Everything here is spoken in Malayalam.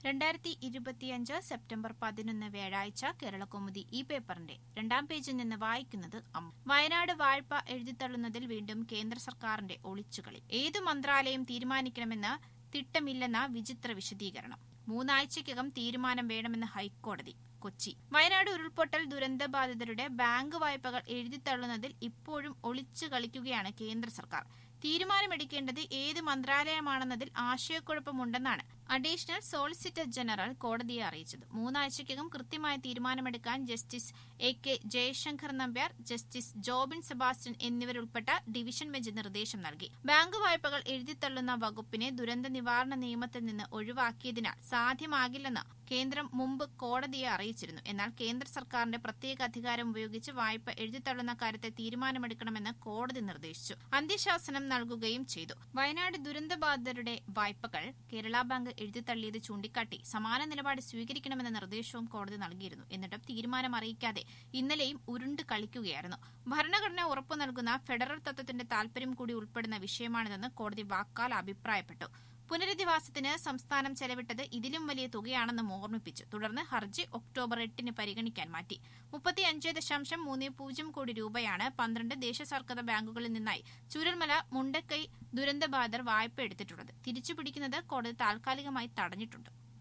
രണ്ടായിരത്തി ഇരുപത്തിയഞ്ച് സെപ്റ്റംബർ പതിനൊന്ന് വ്യാഴാഴ്ച കേരളകൗമുദി ഈ പേപ്പറിന്റെ രണ്ടാം പേജിൽ നിന്ന് വായിക്കുന്നത് അമ്മ വയനാട് വായ്പ എഴുതിത്തള്ളുന്നതിൽ വീണ്ടും കേന്ദ്ര സർക്കാരിന്റെ ഒളിച്ചുകളി ഏതു മന്ത്രാലയം തീരുമാനിക്കണമെന്ന് തിട്ടമില്ലെന്ന വിചിത്ര വിശദീകരണം മൂന്നാഴ്ചയ്ക്കകം തീരുമാനം വേണമെന്ന് ഹൈക്കോടതി കൊച്ചി വയനാട് ഉരുൾപൊട്ടൽ ദുരന്തബാധിതരുടെ ബാങ്ക് വായ്പകൾ എഴുതിത്തള്ളുന്നതിൽ ഇപ്പോഴും ഒളിച്ചു കളിക്കുകയാണ് കേന്ദ്ര സർക്കാർ തീരുമാനമെടുക്കേണ്ടത് ഏത് മന്ത്രാലയമാണെന്നതിൽ ആശയക്കുഴപ്പമുണ്ടെന്നാണ് അഡീഷണൽ സോളിസിറ്റർ ജനറൽ കോടതിയെ അറിയിച്ചത് മൂന്നാഴ്ചയ്ക്കകം കൃത്യമായ തീരുമാനമെടുക്കാൻ justice A K Jayashankar Nambiar justice Jobin Sebastian എന്നിവരുൾപ്പെട്ട ഡിവിഷൻ ബെഞ്ച് നിർദ്ദേശം നൽകി ബാങ്ക് വായ്പകൾ എഴുതിത്തള്ളുന്ന വകുപ്പിനെ ദുരന്ത നിവാരണ നിയമത്തിൽ നിന്ന് ഒഴിവാക്കിയതിനാൽ സാധ്യമാകില്ലെന്ന് കേന്ദ്രം മുമ്പ് കോടതിയെ അറിയിച്ചിരുന്നു എന്നാൽ കേന്ദ്ര സർക്കാരിന്റെ പ്രത്യേക അധികാരം ഉപയോഗിച്ച് വായ്പ എഴുതിത്തള്ളുന്ന കാര്യത്തിൽ തീരുമാനമെടുക്കണമെന്ന് കോടതി നിർദ്ദേശിച്ചു അന്ത്യശാസനം നൽകുകയും ചെയ്തു വയനാട് ദുരന്തബാധിതരുടെ വായ്പകൾ കേരള ബാങ്ക് എഴുതിത്തള്ളിയത് ചൂണ്ടിക്കാട്ടി സമാന നിലപാട് സ്വീകരിക്കണമെന്ന നിർദ്ദേശവും കോടതി നൽകിയിരുന്നു എന്നിട്ടും തീരുമാനം അറിയിക്കാതെ ഇന്നലെയും ഉരുണ്ട് കളിക്കുകയായിരുന്നു ഭരണഘടന ഉറപ്പു നൽകുന്ന ഫെഡറൽ തത്വത്തിന്റെ താൽപര്യം കൂടി ഉൾപ്പെടുന്ന വിഷയമാണിതെന്ന് കോടതി വാക്കാൽ അഭിപ്രായപ്പെട്ടു പുനരധിവാസത്തിന് സംസ്ഥാനം ചെലവിട്ടത് ഇതിലും വലിയ തുകയാണെന്നും ഓർമ്മിപ്പിച്ചു തുടർന്ന് ഹർജി ഒക്ടോബർ എട്ടിന് പരിഗണിക്കാൻ മാറ്റി മുപ്പത്തിയഞ്ച് ദശാംശം മൂന്ന് പൂജ്യം കോടി രൂപയാണ് പന്ത്രണ്ട് ദേശസാൽകൃത ബാങ്കുകളിൽ നിന്നായി ചുരൽമല മുണ്ടക്കൈ ദുരന്തബാധിതർ വായ്പ എടുത്തിട്ടുള്ളത് തിരിച്ചുപിടിക്കുന്നത് കോടതി താൽക്കാലികമായി തടഞ്ഞിട്ടുണ്ട്